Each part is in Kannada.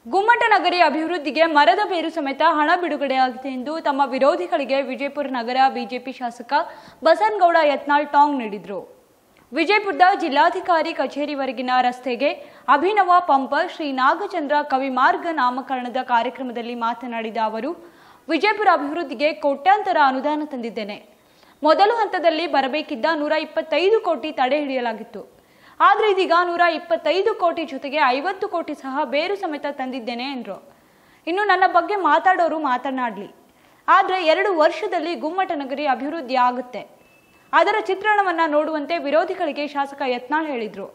ಗುಮ್ಮಟನಗರಿ ಅಭಿವೃದ್ಧಿಗೆ ಮರದ ಬೇರು ಸಮೇತ ಹಣ ಬಿಡುಗಡೆಯಾಗಿದೆ ಎಂದು ತಮ್ಮ ವಿರೋಧಿಗಳಿಗೆ ವಿಜಯಪುರ ನಗರ ಬಿಜೆಪಿ ಶಾಸಕ ಬಸನಗೌಡ ಯತ್ನಾಳ್ ಟಾಂಗ್ ನೀಡಿದರು ವಿಜಯಪುರದ ಜಿಲ್ಲಾಧಿಕಾರಿ ಕಚೇರಿವರೆಗಿನ ರಸ್ತೆಗೆ ಅಭಿನವ ಪಂಪ ಶ್ರೀ ನಾಗಚಂದ್ರ ಕವಿಮಾರ್ಗ ನಾಮಕರಣದ ಕಾರ್ಯಕ್ರಮದಲ್ಲಿ ಮಾತನಾಡಿದ ಅವರು ವಿಜಯಪುರ ಅಭಿವೃದ್ಧಿಗೆ ಕೋಟ್ಯಾಂತರ ಅನುದಾನ ತಂದಿದ್ದೇನೆ ಮೊದಲು ಹಂತದಲ್ಲಿ ಬರಬೇಕಿದ್ದ ನೂರ ಇಪ್ಪತ್ತೈದು ಕೋಟಿ ತಡೆ ಹಿಡಿಯಲಾಗಿತ್ತು ಆದರೆ ಇದೀಗ ನೂರ ಇಪ್ಪತ್ತೈದು ಕೋಟಿ ಜೊತೆಗೆ ಐವತ್ತು ಕೋಟಿ ಸಹ ಬೇರು ಸಮೇತ ತಂದಿದ್ದೇನೆ ಎಂದರು ಇನ್ನು ನನ್ನ ಬಗ್ಗೆ ಮಾತಾಡೋರು ಮಾತನಾಡಲಿ ಆದರೆ ಎರಡು ವರ್ಷದಲ್ಲಿ ಗುಮ್ಮಟನಗರಿ ಅಭಿವೃದ್ಧಿ ಆಗುತ್ತೆ ಅದರ ಚಿತ್ರಣವನ್ನ ನೋಡುವಂತೆ ವಿರೋಧಿಗಳಿಗೆ ಶಾಸಕ ಯತ್ನಾಳ್ ಹೇಳಿದ್ರು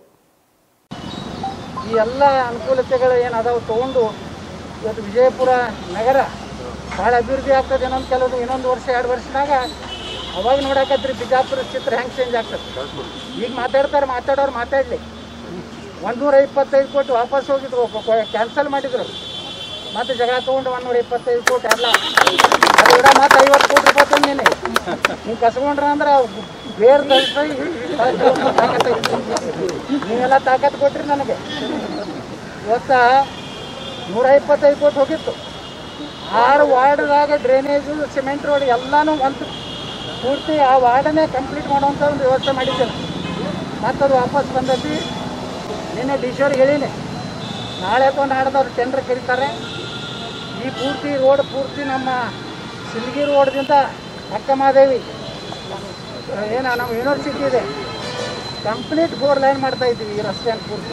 ಈ ಎಲ್ಲ ಅನುಕೂಲತೆಗಳು ಏನು ಅದಾವೆ ತೊಗೊಂಡು ಇವತ್ತು ವಿಜಯಪುರ ನಗರ ಭಾಳ ಅಭಿವೃದ್ಧಿ ಆಗ್ತದೆ ಇನ್ನೊಂದು ಕೆಲವು ಇನ್ನೊಂದು ವರ್ಷ ಎರಡು ವರ್ಷದಾಗ ಅವಾಗ ನೋಡಕತ್ರಿ ಬಿಜಾಪುರ ಚಿತ್ರ ಹೆಂಗೆ ಚೇಂಜ್ ಆಗ್ತದೆ ಈಗ ಮಾತಾಡ್ತಾರೆ ಮಾತಾಡೋರು ಮಾತಾಡಲಿ ಒಂದೂರ ಇಪ್ಪತ್ತೈದು ಕೋಟಿ ವಾಪಸ್ ಹೋಗಿದ್ರು ಕ್ಯಾನ್ಸಲ್ ಮಾಡಿದ್ರು ಮತ್ತೆ ಜಗಳ ತೊಗೊಂಡು ಒಂದೂರ ಇಪ್ಪತ್ತೈದು ಕೋಟಿ ಅಲ್ಲ ಅದು ಕೂಡ ಮತ್ತೆ ಐವತ್ತು ಕೋಟಿ ರೂಪಾಯಿ ತಂದೀನಿ ನೀವು ಕಸ್ಕೊಂಡ್ರ ಅಂದ್ರೆ ಬೇರೆ ನೀವೆಲ್ಲ ತಾಕತ್ ಕೊಟ್ರಿ ನನಗೆ ಇವತ್ತ ನೂರ ಇಪ್ಪತ್ತೈದು ಕೋಟಿ ಹೋಗಿತ್ತು ಆರು ವಾರ್ಡ್ದಾಗ ಡ್ರೈನೇಜು ಸಿಮೆಂಟ್ ರೋಡ್ ಎಲ್ಲನೂ ಒಂದು ಪೂರ್ತಿ ಆ ವಾರ್ಡನ್ನೇ ಕಂಪ್ಲೀಟ್ ಮಾಡುವಂಥ ಒಂದು ವ್ಯವಸ್ಥೆ ಮಾಡಿದ್ದೇನೆ ಮತ್ತು ಅದು ವಾಪಸ್ ಬಂದೈತಿ ನಿನ್ನೆ ಡಿ ಸಿ ಅವ್ರಿಗೆ ಹೇಳೀನಿ ನಾಳೆ ಅಥವಾ ನಾಡ್ದವ್ರು ಟೆಂಡರ್ ಕರೀತಾರೆ ಈ ಪೂರ್ತಿ ರೋಡ್ ಪೂರ್ತಿ ನಮ್ಮ ಸಿಲ್ಗಿ ರೋಡ್ದಿಂದ ಅಕ್ಕಮಾದೇವಿ ಏನು ನಮ್ಮ ಯೂನಿವರ್ಸಿಟಿ ಇದೆ ಕಂಪ್ಲೀಟ್ ಫೋರ್ ಲೈನ್ ಮಾಡ್ತಾ ಇದ್ದೀವಿ ಈ ರಸ್ತೆಯನ್ನು ಪೂರ್ತಿ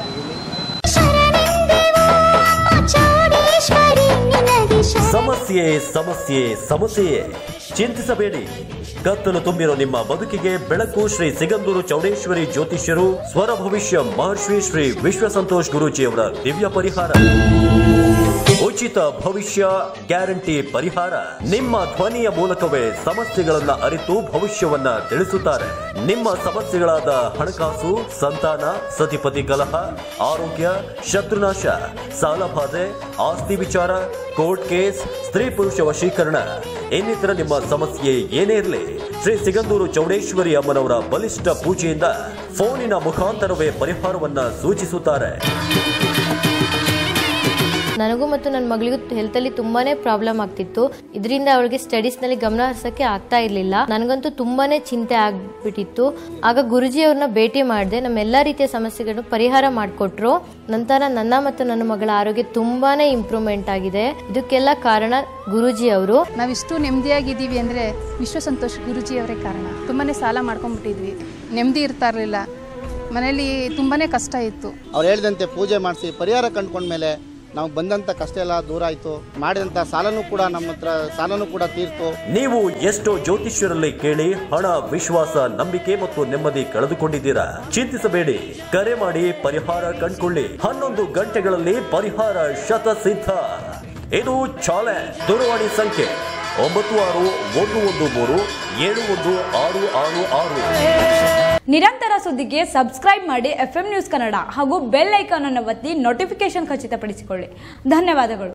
ಸಮಸ್ಯೆ ಸಮಸ್ಯೆ ಸಮಸ್ಯೆಯೇ ಚಿಂತಿಸಬೇಡಿ ಕತ್ತಲು ತುಂಬಿರೋ ನಿಮ್ಮ ಬದುಕಿಗೆ ಬೆಳಕು ಶ್ರೀ ಸಿಗಂದೂರು ಚೌಡೇಶ್ವರಿ ಜ್ಯೋತಿಷ್ಯರು ಸ್ವರ ಭವಿಷ್ಯ ಮಹರ್ಷಿ ಶ್ರೀ ವಿಶ್ವ ಸಂತೋಷ್ ಗುರೂಜಿಯವರ ದಿವ್ಯ ಪರಿಹಾರ ಉಚಿತ ಭವಿಷ್ಯ ಗ್ಯಾರಂಟಿ ಪರಿಹಾರ ನಿಮ್ಮ ಧ್ವನಿಯ ಮೂಲಕವೇ ಸಮಸ್ಯೆಗಳನ್ನ ಅರಿತು ಭವಿಷ್ಯವನ್ನ ತಿಳಿಸುತ್ತಾರೆ ನಿಮ್ಮ ಸಮಸ್ಯೆಗಳಾದ ಹಣಕಾಸು ಸಂತಾನ ಸತಿಪತಿ ಕಲಹ ಆರೋಗ್ಯ ಶತ್ರುನಾಶ ಸಾಲಬಾಧೆ ಆಸ್ತಿ ವಿಚಾರ ಕೋರ್ಟ್ ಕೇಸ್ ಸ್ತ್ರೀ ಪುರುಷ ವಶೀಕರಣ ಇನ್ನಿತರ ನಿಮ್ಮ ಸಮಸ್ಯೆ ಏನೇ ಇರಲಿ ಶ್ರೀ ಸಿಗಂದೂರು ಚೌಡೇಶ್ವರಿ ಅಮ್ಮನವರ ಬಲಿಷ್ಠ ಪೂಜೆಯಿಂದ ಫೋನಿನ ಮುಖಾಂತರವೇ ಪರಿಹಾರವನ್ನ ಸೂಚಿಸುತ್ತಾರೆ ನನಗೂ ಮತ್ತು ನನ್ನ ಮಗಳಿಗೂ ಹೆಲ್ತಲ್ಲಿ ತುಂಬಾನೇ ಪ್ರಾಬ್ಲಮ್ ಆಗ್ತಿತ್ತು ಇದರಿಂದ ಅವಳಿಗೆ ಸ್ಟಡೀಸ್ನಲ್ಲಿ ಗಮನ ಹರಿಸಕ್ಕೆ ಆಗ್ತಾ ಇರಲಿಲ್ಲ ನನಗಂತೂ ತುಂಬಾನೇ ಚಿಂತೆ ಆಗ್ಬಿಟ್ಟಿತ್ತು ಆಗ ಗುರುಜಿ ಅವ್ರನ್ನ ಭೇಟಿ ಮಾಡಿದೆ ನಮ್ಮೆಲ್ಲ ರೀತಿಯ ಸಮಸ್ಯೆಗಳನ್ನು ಪರಿಹಾರ ಮಾಡಿಕೊಟ್ರು ನಂತರ ನನ್ನ ಮತ್ತು ನನ್ನ ಮಗಳ ಆರೋಗ್ಯ ತುಂಬಾನೇ ಇಂಪ್ರೂವ್ಮೆಂಟ್ ಆಗಿದೆ ಇದಕ್ಕೆಲ್ಲ ಕಾರಣ ಗುರುಜಿ ಅವರು ನಾವಿಷ್ಟು ನೆಮ್ಮದಿಯಾಗಿದ್ದೀವಿ ಅಂದರೆ ವಿಶ್ವ ಸಂತೋಷ್ ಗುರುಜಿಯವರೇ ಕಾರಣ ತುಂಬಾ ಸಾಲ ಮಾಡ್ಕೊಂಡ್ಬಿಟ್ಟಿದ್ವಿ ನೆಮ್ಮದಿ ಇರ್ತಾ ಇರಲಿಲ್ಲ ಮನೆಯಲ್ಲಿ ತುಂಬಾ ಕಷ್ಟ ಇತ್ತು ಅವ್ರು ಹೇಳಿದಂತೆ ಪೂಜೆ ಮಾಡಿಸಿ ಪರಿಹಾರ ಕಂಡ್ಕೊಂಡ್ಮೇಲೆ ನಾವು ಬಂದಂಥ ಕಷ್ಟ ಎಲ್ಲ ದೂರ ಆಯಿತು ಮಾಡಿದಂಥ ಸಾಲನೂ ಕೂಡ ನಮ್ಮ ಹತ್ರ ಸಾಲನೂ ಕೂಡ ತೀರ್ತು ನೀವು ಎಷ್ಟೋ ಜ್ಯೋತಿಷ್ಯರಲ್ಲಿ ಕೇಳಿ ಹಣ ವಿಶ್ವಾಸ ನಂಬಿಕೆ ಮತ್ತು ನೆಮ್ಮದಿ ಕಳೆದುಕೊಂಡಿದ್ದೀರಾ ಚಿಂತಿಸಬೇಡಿ ಕರೆ ಮಾಡಿ ಪರಿಹಾರ ಕಂಡುಕೊಳ್ಳಿ ಹನ್ನೊಂದು ಗಂಟೆಗಳಲ್ಲಿ ಪರಿಹಾರ ಶತಸಿದ್ಧ ಇದು ಚಾಲೆಂಜ್ ದೂರವಾಣಿ ಸಂಖ್ಯೆ ಒಂಬತ್ತು ಆರು ಒಂದು ಒಂದು ಮೂರು ಏಳು ಒಂದು ಆರು ಆರು ಆರು ನಿರಂತರ ಸುದ್ದಿಗೆ ಸಬ್ಸ್ಕ್ರೈಬ್ ಮಾಡಿ ಎಫ್ ನ್ಯೂಸ್ ಕನ್ನಡ ಹಾಗೂ ಬೆಲ್ ಐಕಾನ್ ಅನ್ನು ಒತ್ತಿ ನೋಟಿಫಿಕೇಶನ್ ಖಚಿತಪಡಿಸಿಕೊಳ್ಳಿ ಧನ್ಯವಾದಗಳು